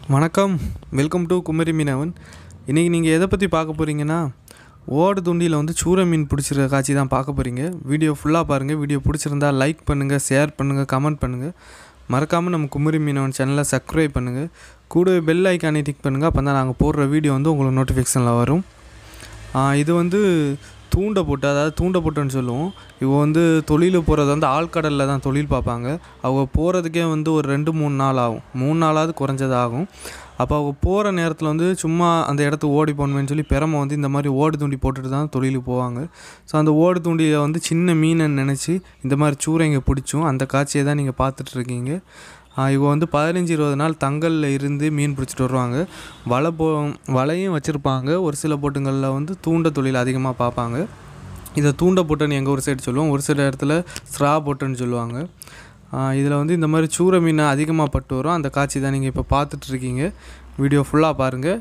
வணக்கம் welcome to Kumari மீனவன் இன்றைக்கி நீங்கள் எதை பற்றி பார்க்க போகிறீங்கன்னா ஓடு துண்டியில் வந்து சூற மீன் பிடிச்சிருக்க காட்சி தான் பார்க்க போகிறீங்க வீடியோ ஃபுல்லாக பாருங்கள் வீடியோ பிடிச்சிருந்தா லைக் பண்ணுங்கள் ஷேர் பண்ணுங்கள் கமெண்ட் பண்ணுங்கள் மறக்காமல் நம்ம குமரி மீனவன் சேனலை சப்ஸ்கிரைப் பண்ணுங்கள் கூடவே பெல் ஐக்கானை டிக் பண்ணுங்கள் அப்போ தான் நாங்கள் போடுற வீடியோ வந்து உங்களுக்கு நோட்டிஃபிகேஷனில் வரும் ஆ, இது வந்து தூண்ட போட்டு அதாவது தூண்ட போட்டுன்னு சொல்லுவோம் இவங்க வந்து தொழில் போகிறது வந்து ஆழ்கடலில் தான் தொழில் பார்ப்பாங்க அவங்க போகிறதுக்கே வந்து ஒரு ரெண்டு மூணு நாள் ஆகும் மூணு நாளாவது குறைஞ்சது ஆகும் அப்போ அவங்க போகிற நேரத்தில் வந்து சும்மா அந்த இடத்துக்கு ஓடி போகணுமேனு சொல்லி பெரமை வந்து இந்த மாதிரி ஓடு தூண்டி போட்டுட்டு தான் தொழிலுக்கு போவாங்க ஸோ அந்த ஓடு தூண்டியை வந்து சின்ன மீனை நினச்சி இந்த மாதிரி சூறைங்க பிடிச்சும் அந்த காட்சியை தான் நீங்கள் பார்த்துட்ருக்கீங்க இவங்க வந்து பதினஞ்சு இருபது நாள் தங்கலில் இருந்து மீன் பிடிச்சிட்டு வருவாங்க வலை போ வலையும் வச்சுருப்பாங்க ஒரு சில போட்டுங்களில் வந்து தூண்ட தொழில் அதிகமாக பார்ப்பாங்க இதை தூண்ட போட்டுன்னு எங்கள் ஒரு சைடு சொல்லுவோம் ஒரு சில இடத்துல ஸ்ரா போட்டுன்னு சொல்லுவாங்க இதில் வந்து இந்த மாதிரி சூற மீன் அதிகமாக பட்டு வரும் அந்த காட்சி தான் நீங்கள் இப்போ பார்த்துட்ருக்கீங்க வீடியோ ஃபுல்லாக பாருங்கள்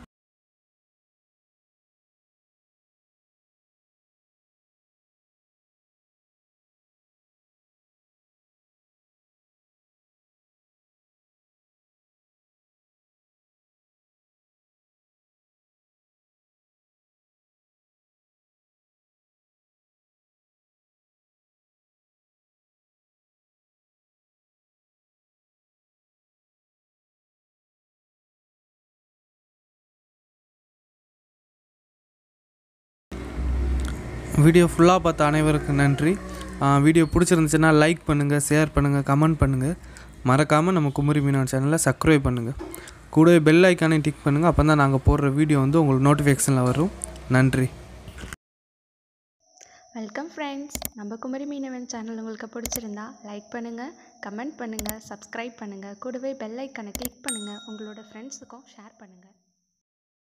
வீடியோ ஃபுல்லாக பார்த்த அனைவருக்கும் நன்றி ஆஹ் வீடியோ பிடிச்சிருந்துச்சுன்னா லைக் பண்ணுங்கள் ஷேர் பண்ணுங்கள் கமெண்ட் பண்ணுங்கள் மறக்காமல் நம்ம குமரி மீனவன் சேனலை சப்ஸ்கிரைப் பண்ணுங்கள் கூடவே பெல் ஐக்கானை டிக் பண்ணுங்கள் அப்போ தான் நாங்கள் போடுற வீடியோ வந்து உங்களுக்கு நோட்டிஃபிகேஷனில் வரும் நன்றி வெல்கம் ஃப்ரெண்ட்ஸ் நம்ம குமரி மீனவன் சேனல் உங்களுக்கு பிடிச்சிருந்தா லைக் பண்ணுங்கள் கமெண்ட் பண்ணுங்கள் சப்ஸ்கிரைப் பண்ணுங்கள் கூடவே பெல் ஐக்கனை கிளிக் பண்ணுங்கள் உங்களோட ஃப்ரெண்ட்ஸுக்கும் ஷேர் பண்ணுங்கள்